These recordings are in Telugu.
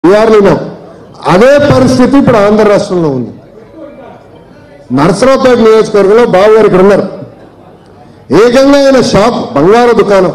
బీఆర్లో అదే పరిస్థితి ఇప్పుడు ఆంధ్ర రాష్ట్రంలో ఉంది నరసరావుపేట నియోజకవర్గంలో బాబు గారు ఇక్కడ ఉన్నారు ఏకంగా ఆయన షాప్ బంగారు దుకాణం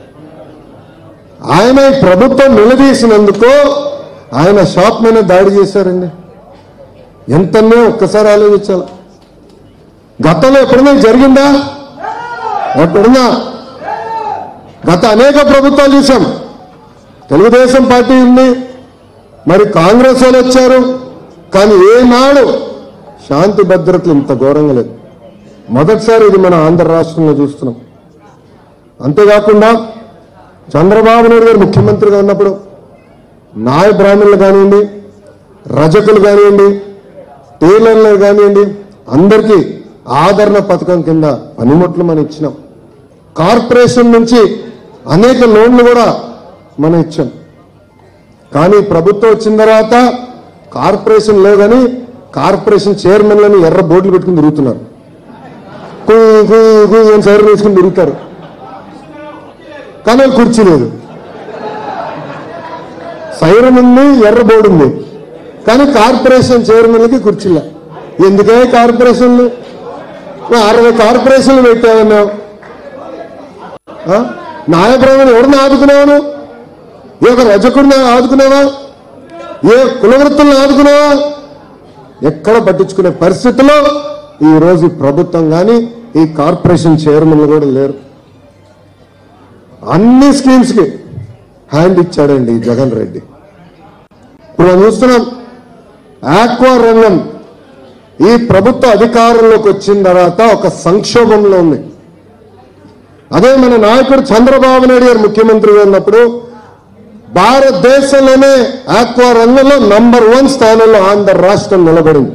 ఆయన ఈ ప్రభుత్వం నిలదీసినందుకు ఆయన షాప్ మీద దాడి చేశారండి ఎంతనే ఒక్కసారి ఆలోచించాలి గతంలో ఎప్పుడైనా జరిగిందా ఎప్పుడున్నా గత అనేక ప్రభుత్వాలు చూసాం తెలుగుదేశం పార్టీ ఉంది మరి కాంగ్రెస్ వాళ్ళు వచ్చారు కానీ ఏనాడు శాంతి భద్రతలు ఇంత ఘోరంగా లేదు మొదటిసారి ఇది మన ఆంధ్ర రాష్ట్రంలో చూస్తున్నాం అంతేకాకుండా చంద్రబాబు నాయుడు గారు ముఖ్యమంత్రిగా ఉన్నప్పుడు నాయ బ్రాహ్మణులు కానివ్వండి రజకులు కానివ్వండి టైలర్లు కానివ్వండి అందరికీ ఆదరణ పథకం కింద పనిముట్లు మనం ఇచ్చినాం కార్పొరేషన్ నుంచి అనేక లోన్లు కూడా మనం ఇచ్చాం కానీ ప్రభుత్వం వచ్చిన తర్వాత కార్పొరేషన్ లేదని కార్పొరేషన్ చైర్మన్లని ఎర్ర బోర్డులు పెట్టుకుని తిరుగుతున్నారు కుయ్ కుయ్ కుయ్ అని సైరన్ వేసుకుని తిరుగుతారు కానీ వాళ్ళకి కుర్చీ లేదు సైరన్ ఉంది ఎర్ర బోర్డు ఉంది కానీ కార్పొరేషన్ చైర్మన్లకి కుర్చీలే ఎందుకే కార్పొరేషన్లు ఓ అరవై కార్పొరేషన్లు పెట్టావన్నావు నాయబ్రహ్మని ఎవరిని ఆదుకున్నావు ఏ ఒక రజకుడిని ఆదుకున్నావా ఏ కులవృత్తుల్ని ఆదుకున్నావా ఎక్కడ పట్టించుకునే పరిస్థితిలో ఈ రోజు ఈ ప్రభుత్వం కానీ ఈ కార్పొరేషన్ చైర్మన్లు కూడా లేరు అన్ని స్కీమ్స్ కి హ్యాండ్ ఇచ్చాడండి ఈ జగన్ రెడ్డి ఇప్పుడు మనం చూస్తున్నాం ఆక్వా రంగం ఈ ప్రభుత్వ అధికారంలోకి వచ్చిన తర్వాత ఒక సంక్షోభంలో ఉంది అదే మన నాయకుడు చంద్రబాబు నాయుడు గారు ముఖ్యమంత్రిగా ఉన్నప్పుడు భారతదేశంలోనే ఆక్వా రంగంలో నంబర్ వన్ స్థానంలో ఆంధ్ర రాష్ట్రం నిలబడింది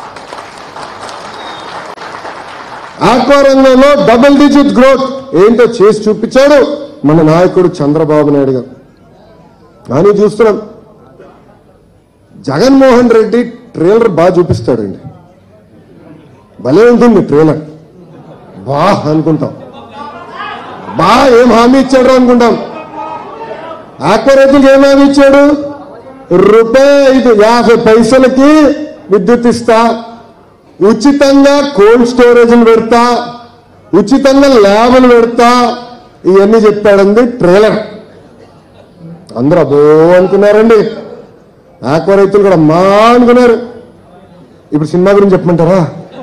ఆక్వా రంగంలో డబుల్ డిజిట్ గ్రోత్ ఏంటో చేసి చూపించాడు మన నాయకుడు చంద్రబాబు నాయుడు గారు కానీ చూస్తున్నాం జగన్మోహన్ రెడ్డి ట్రైలర్ బాగా చూపిస్తాడండి భలే ఉంటుంది ట్రైలర్ బా అనుకుంటాం బా ఏం హామీ ఇచ్చాడు అనుకుంటాం ఆక్వా రైతులకు ఏం హామీ ఇచ్చాడు రూపాయి ఐదు యాభై పైసలకి విద్యుత్ ఇస్తా ఉచితంగా కోల్డ్ స్టోరేజ్లు పెడతా ఉచితంగా ల్యాబ్లు పెడతా ఇవన్నీ చెప్పాడండి ట్రైలర్ అందరూ అబో అనుకున్నారండి ఆక్వా రైతులు కూడా మా అనుకున్నారు ఇప్పుడు సినిమా గురించి చెప్పమంటారా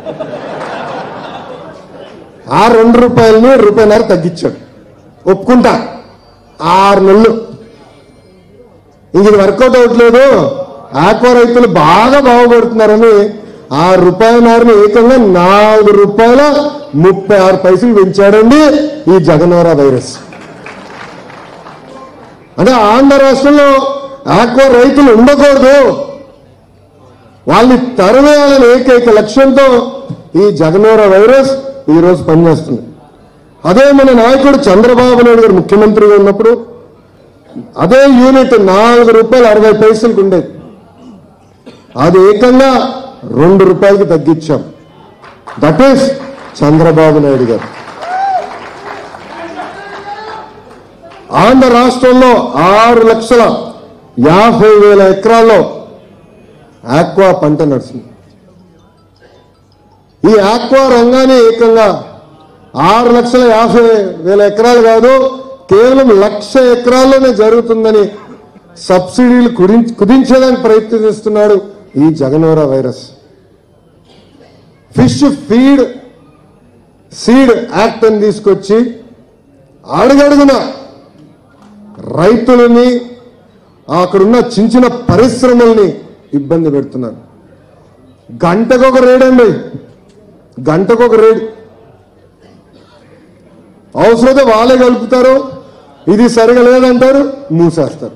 ఆ రెండు రూపాయలని రూపాయన్నర తగ్గించాడు ఒప్పుకుంటా ఆరు నెలలు ఇంక ఇది వర్కౌట్ అవ్వట్లేదు ఆక్వా రైతులు బాగా బాగుపడుతున్నారని ఆ రూపాయన్నరని ఏకంగా నాలుగు రూపాయల ముప్పై ఆరు పైసలు పెంచాడండి ఈ జగనోర వైరస్ అంటే ఆంధ్ర రాష్ట్రంలో ఆక్వా రైతులు ఉండకూడదు వాళ్ళని తరివేయాలని ఏకైక లక్ష్యంతో ఈ జగనోర వైరస్ ఈ రోజు పనిచేస్తుంది అదే మన నాయకుడు చంద్రబాబు నాయుడు గారు ముఖ్యమంత్రిగా ఉన్నప్పుడు అదే యూనిట్ నాలుగు రూపాయలు అరవై పైసలకు ఉండేది అది ఏకంగా రెండు రూపాయలకి తగ్గించాం దట్ ఈస్ చంద్రబాబు నాయుడు గారు ఆంధ్ర రాష్ట్రంలో ఆరు లక్షల యాభై వేల ఎకరాల్లో ఆక్వా పంట నడుస్తుంది ఈ ఆక్వా రంగాన్ని ఏకంగా ఆరు లక్షల యాభై వేల ఎకరాలు కాదు కేవలం లక్ష ఎకరాల్లోనే జరుగుతుందని సబ్సిడీలు కుదించ- కుదించేదానికి ప్రయత్నిస్తున్నాడు ఈ జగనోర virus fish feed seed act అని తీసుకొచ్చి అడుగడుగున రైతులని అక్కడున్న చిన్న చిన్న పరిశ్రమల్ని ఇబ్బంది పెడుతున్నారు గంటకొక రేడ్ అండి గంటకొక రేడ్ అవసరమైతే వాళ్ళే కలుపుతారు ఇది సరిగా లేదంటారు మూసేస్తారు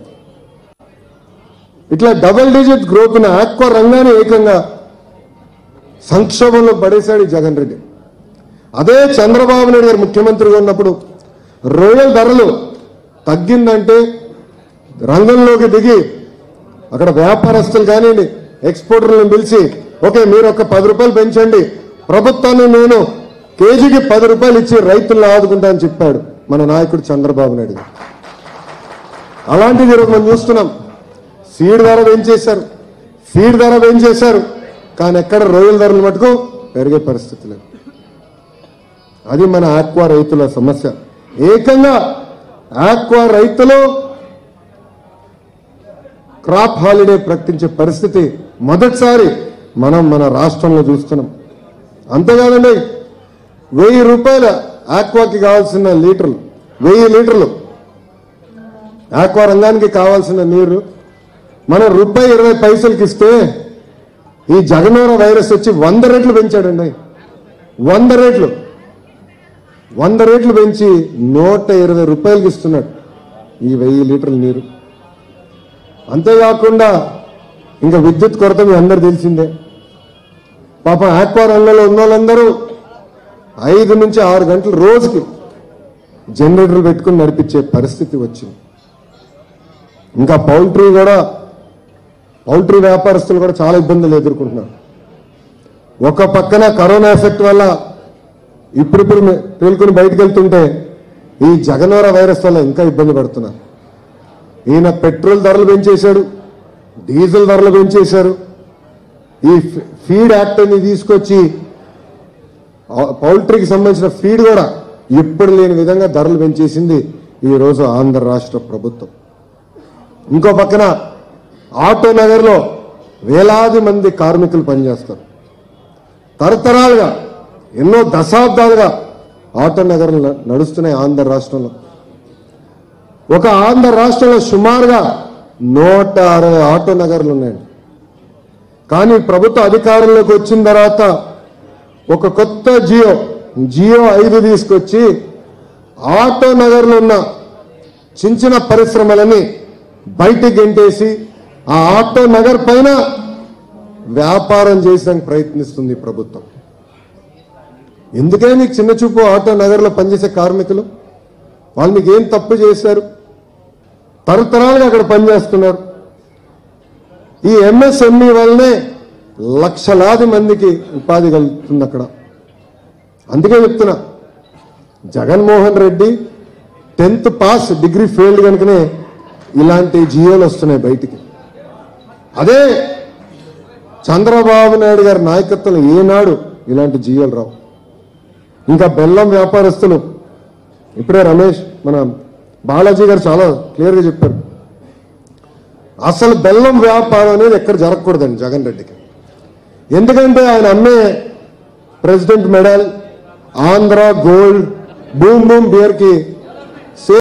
ఇట్లా డబుల్ డిజిట్ గ్రోత్ ఉన్న ఆక్వా రంగాన్ని ఏకంగా సంక్షోభంలో పడేశాడు ఈ జగన్ రెడ్డి అదే చంద్రబాబు నాయుడు గారు ముఖ్యమంత్రిగా ఉన్నప్పుడు రొయ్యల ధరలు తగ్గిందంటే రంగంలోకి దిగి అక్కడ వ్యాపారస్తులు కానివ్వండి ఎక్స్పోర్టర్లను పిలిచి ఓకే మీరు ఒక పది రూపాయలు పెంచండి ప్రభుత్వాన్ని నేను కేజీకి పది రూపాయలు ఇచ్చి రైతులను ఆదుకుంటా అని చెప్పాడు మన నాయకుడు చంద్రబాబు నాయుడు గారు అలాంటిది ఈరోజు మనం చూస్తున్నాం సీడ్ ధర పెంచేశారు ఫీడ్ ధర పెంచేశారు కానీ ఎక్కడ రొయ్యల ధరలు మటుకు పెరిగే పరిస్థితి లేదు అది మన ఆక్వా రైతుల సమస్య ఏకంగా ఆక్వా రైతులు క్రాప్ హాలిడే ప్రకటించే పరిస్థితి మొదటిసారి మనం మన రాష్ట్రంలో చూస్తున్నాం అంతేకాదండి వెయ్యి రూపాయల ఆక్వాకి కావాల్సిన లీటర్లు వెయ్యి లీటర్లు ఆక్వా రంగానికి కావాల్సిన నీరు మనం రూపాయి ఇరవై పైసలకి ఇస్తే ఈ జగనోర వైరస్ వచ్చి వంద రెట్లు పెంచాడండి వంద రెట్లు వంద రెట్లు పెంచి నూట ఇరవై రూపాయలకి ఇస్తున్నాడు ఈ వెయ్యి లీటర్ల నీరు అంతేకాకుండా ఇంకా విద్యుత్ కొరత మీ అందరు తెలిసిందే పాపం ఆక్వా రంగంలో ఉన్న వాళ్ళందరూ ఐదు నుంచి ఆరు గంటలు రోజుకి జనరేటర్లు పెట్టుకుని నడిపించే పరిస్థితి వచ్చింది ఇంకా పౌల్ట్రీ కూడా పౌల్ట్రీ వ్యాపారస్తులు కూడా చాలా ఇబ్బందులు ఎదుర్కొంటున్నారు ఒక పక్కన కరోనా ఎఫెక్ట్ వల్ల ఇప్పుడిప్పుడు మే- తేలుకుని బయటకు వెళ్తుంటే ఈ జగనోర వైరస్ వల్ల ఇంకా ఇబ్బంది పడుతున్నారు ఈయన పెట్రోల్ ధరలు పెంచేశాడు డీజిల్ ధరలు పెంచేశారు ఈ ఫీ- ఫీడ్ యాక్ట్ అని తీసుకొచ్చి ఆ- పౌల్ట్రీకి సంబంధించిన ఫీడ్ కూడా ఎప్పుడు లేని విధంగా ధరలు పెంచేసింది ఈ రోజు ఆంధ్ర రాష్ట్ర ప్రభుత్వం ఇంకో పక్కన ఆటో నగర్లో వేలాది మంది కార్మికులు పనిచేస్తారు తరతరాలుగా ఎన్నో దశాబ్దాలుగా ఆటో నగర్లు న- నడుస్తున్నాయి ఆంధ్ర రాష్ట్రంలో ఒక ఆంధ్ర రాష్ట్రంలో సుమారుగా నూట అరవై ఆటో నగర్లు ఉన్నాయండి కానీ ప్రభుత్వ అధికారంలోకి వచ్చిన తర్వాత ఒక కొత్త జియో జియో ఐదు తీసుకొచ్చి ఆటో నగర్లో ఉన్న చిన్న చిన్న పరిశ్రమలని బయటికి గెంటేసి ఆ ఆటో నగర్ పైన వ్యాపారం చేయడానికి ప్రయత్నిస్తుంది ఈ ప్రభుత్వం ఎందుకే మీకు చిన్న చూపు ఆటో నగర్లో పనిచేసే కార్మికులు వాళ్ళు మీకు ఏం తప్పు చేశారు తరతరాలుగా అక్కడ పనిచేస్తున్నారు ఈ ఎంఎస్ఎంఈ వల్లనే లక్షలాది మందికి ఉపాధి కలుగుతుంది అక్కడ అందుకే చెప్తున్నా Jaganmohan Reddy tenth pass degree failed కనుకనే ఇలాంటి జియోలు వస్తున్నాయి బయటికి అదే చంద్రబాబు నాయుడు గారి నాయకత్వంలో ఏనాడు ఇలాంటి జియోలు రావు ఇంకా బెల్లం వ్యాపారస్తులు ఇప్పుడే రమేష్ మన బాలాజీ గారు చాలా క్లియర్గా చెప్పారు అసలు బెల్లం వ్యాపారం అనేది ఎక్కడ జరగకూడదండి జగన్ రెడ్డికి ఎందుకంటే ఆయన అమ్మే president medal Andhra gold boom boom బియర్కి